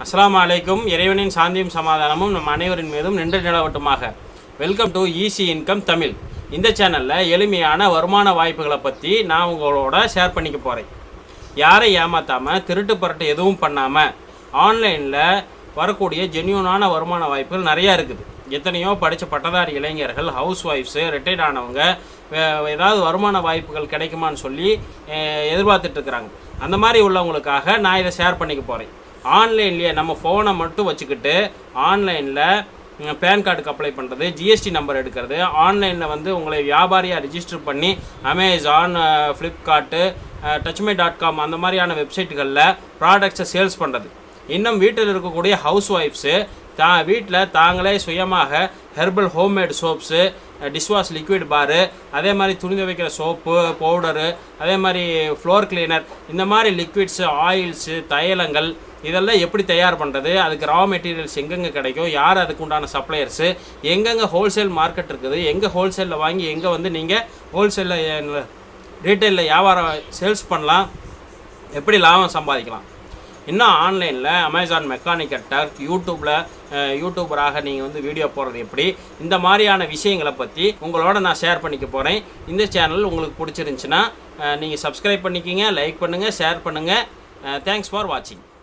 அஸ்ஸலாமு அலைக்கும் இறைவனின் சாந்தியும் சமாதானமும் நம் அனைவரின் மீதும் நின்று நிலவட்டுமாக welcome to easy income Tamil இந்த சேனலில் எளிமையான வருமான வாய்ப்புகளை பற்றி நான் உங்களோட ஷேர் பண்ணிக்க போகிறேன் யாரை ஏமாத்தாமல் திருட்டு பரட்டு எதுவும் பண்ணாமல் ஆன்லைனில் வரக்கூடிய ஜென்யூனான வருமான வாய்ப்புகள் நிறையா இருக்குது எத்தனையோ படித்த பட்டதாரி இளைஞர்கள் ஹவுஸ் ஒய்ஃப்ஸு ரிட்டையர்ட் ஆனவங்க வே- ஏதாவது வருமான வாய்ப்புகள் கிடைக்குமான்னு சொல்லி அஹ், எதிர்பார்த்துட்டு இருக்கிறாங்க அந்த மாதிரி உள்ளவங்களுக்காக நான் இதை ஷேர் பண்ணிக்க போகிறேன் ஆன்லைன்லேயே நம்ம ஃபோனை மட்டும் வச்சுக்கிட்டு ஆன்லைனில் பேன் கார்டுக்கு அப்ளை பண்ணுறது ஜிஎஸ்டி நம்பர் எடுக்கிறது ஆன்லைனில் வந்து உங்களை வியாபாரியாக ரிஜிஸ்டர் பண்ணி அமேசான் ஃப்ளிப்கார்ட்டு டச்மே டாட் காம் அந்த மாதிரியான வெப்சைட்டுகளில் ப்ராடக்ட்ஸை சேல்ஸ் பண்ணுறது இன்னும் வீட்டில் இருக்கக்கூடிய ஹவுஸ் ஒய்ஃப்ஸு தா வீட்டில் தாங்களே சுயமாக herbal homemade soaps dishwash liquid பாரு அதே மாதிரி துணி துவைக்கிற சோப்பு பவுடரு அதே மாதிரி ஃப்ளோர் கிளீனர் இந்த மாதிரி லிக்விட்ஸு ஆயில்ஸு தைலங்கள் இதெல்லாம் எப்படி தயார் பண்ணுறது அதுக்கு ரா மெட்டீரியல்ஸ் எங்கெங்கே கிடைக்கும் யார் அதுக்கு உண்டான சப்ளையர்ஸு எங்கெங்கே ஹோல்சேல் மார்க்கெட் இருக்குது எங்கே ஹோல்சேலில் வாங்கி எங்கே வந்து நீங்கள் ஹோல்சேலில் ரீட்டைலில் வியாபாரம் சேல்ஸ் பண்ணலாம் எப்படி லாபம் சம்பாதிக்கலாம் இன்னும் ஆன்லைனில் அமேசான் மெக்கானிக் கட்டர் யூடியூப்பில் யூடியூபராக நீங்கள் வந்து வீடியோ போடுறது எப்படி இந்த மாதிரியான விஷயங்களை பற்றி உங்களோட நான் ஷேர் பண்ணிக்க போகிறேன் இந்த சேனல் உங்களுக்கு பிடிச்சிருந்துச்சுன்னா நீங்கள் சப்ஸ்கிரைப் பண்ணிக்கிங்க லைக் பண்ணுங்கள் ஷேர் பண்ணுங்கள் தேங்க்ஸ் ஃபார் வாட்சிங்